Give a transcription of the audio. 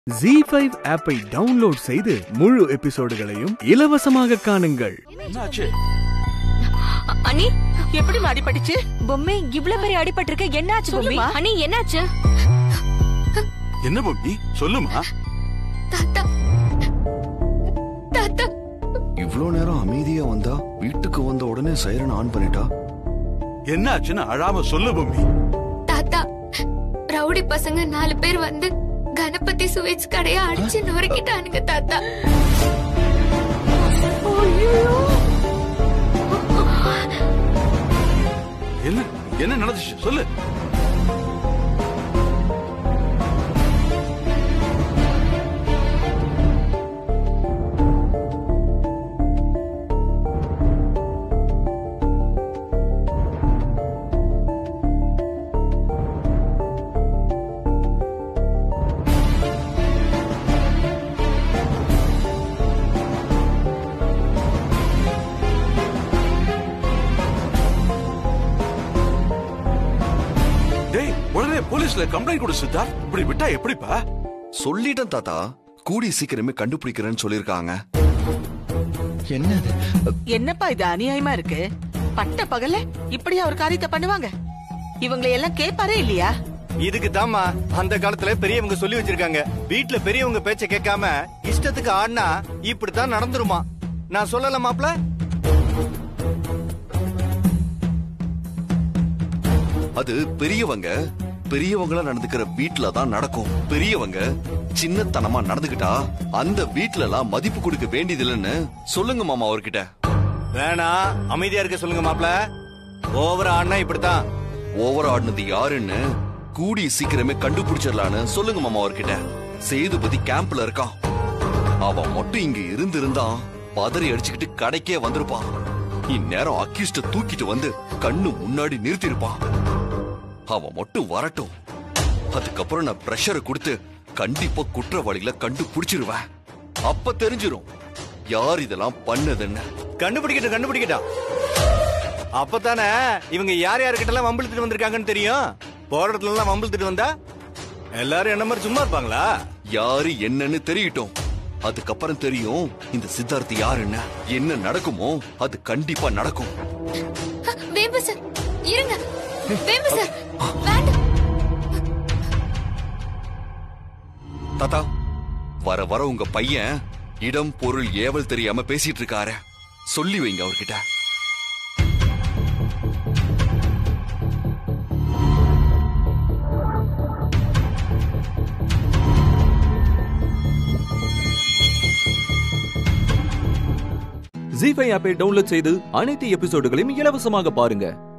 G five ஆப்பை download செய்து முழு எபிசோடுகளையும் இலவசமாக காணுங்கள் என்னாச்சு அ- அண்ணி எப்படி அடிபட்டுச்சு பொம்மை இவ்ளோ பெரிய அடிபட்டிருக்கு என்னாச்சு பொம்மி சொல்லுமா. அண்ணி என்னாச்சு என்ன பொம்மி சொல்லுமா தாத்தா தாத்தா இவ்ளோ நேரம் அமைதியா வந்தா வீட்டுக்கு வந்த உடனே சைரன் ஆன் பண்ணிட்டா என்னாச்சுன்னு அழாம சொல்லு பொம்மி தாத்தா ரவுடி பசங்க நாலு பேர் வந்து கணபதி சுவீட்ஸ் கடைய அடிச்சு நொறுக்கிட்டானுங்க தாத்தா என்ன என்ன நடந்துச்சு சொல்லு டேய் உடனே போலீஸ்ல கம்ப்ளைண்ட் கொடு சித்தார்த் இப்படி விட்டா எப்படிப்பா சொல்லிட்டேன் தாத்தா கூடி சீக்கிரமே கண்டுபிடிக்கிறேன்னு சொல்லிருக்காங்க என்னது என்னப்பா இது அநியாயமா இருக்கு பட்ட பகல்ல இப்படியா ஒரு காரியத்தை பண்ணுவாங்க இவங்களை எல்லாம் கேட்பாரே இல்லையா இதுக்கு தாமா அந்த காலத்துல பெரியவங்க சொல்லி வச்சிருக்காங்க வீட்ல பெரியவங்க பேச்ச கேட்காம இஷ்டத்துக்கு ஆடினா இப்படித்தான் நடந்துருமா நான் சொல்லல மாப்ள அது பெரியவங்க பெரியவங்களா நடந்துக்கிற வீட்ல தான் நடக்கும் பெரியவங்க சின்னத்தனமா நடந்துக்கிட்டா அந்த வீட்ல எல்லாம் மதிப்பு கொடுக்க வேண்டியதில்லைன்னு சொல்லுங்க மாமா அவர்கிட்ட வேணாம் அமைதியா இருக்க சொல்லுங்க மாப்ள ஓவரா ஆடினா இப்படித்தான் ஓவர் ஆடினது யாருன்னு கூடி சீக்கிரமே கண்டுபிடிச்சிடலான்னு சொல்லுங்க மாமா அவர்கிட்ட சேதுபதி கேம்ப்ல இருக்கான் அவன் மட்டும் இங்க இருந்திருந்தான் பதறி அடிச்சுக்கிட்டு கடைக்கே வந்திருப்பான் இந்நேரம் அக்கிஷ்ட தூக்கிட்டு வந்து கண்ணு முன்னாடி நிறுத்திருப்பான் அவன் மட்டும் வரட்டும் அதுக்கப்புறம் நான் பிரஷரை கொடுத்து கண்டிப்பா குற்றவாளிகளை கண்டுபிடிச்சிருவேன் அப்ப தெரிஞ்சிரும் யார் இதெல்லாம் பண்ணதுன்னு கண்டுபிடிக்கட்டும் கண்டுபிடிக்கட்டும் அப்பதானே இவங்க யார் யாருக்கிட்ட எல்லாம் வம்பிழுத்துட்டு வந்திருக்காங்கன்னு தெரியும் போற இடத்துல எல்லாம் வம்பிழுத்துட்டு வந்தா எல்லாரும் என்ன மாதிரி சும்மா இருப்பாங்களா யாரு என்னன்னு தெரியட்டும் அதுக்கப்புறம் தெரியும் இந்த சித்தார்த் யாருன்னு என்ன நடக்குமோ அது கண்டிப்பா நடக்கும் அ, வேம்பு சார் இருங்க வேம்பு சார் வேண்டாம் தாத்தா வர வர உங்க பையன் இடம் பொருள் ஏவல் தெரியாம பேசிட்டு இருக்காரு சொல்லி வைங்க அவர்கிட்ட ஜி ஃபைவ் ஆப்பை டவுன்லோட் செய்து அனைத்து எபிசோடுகளையும் இலவசமாக பாருங்க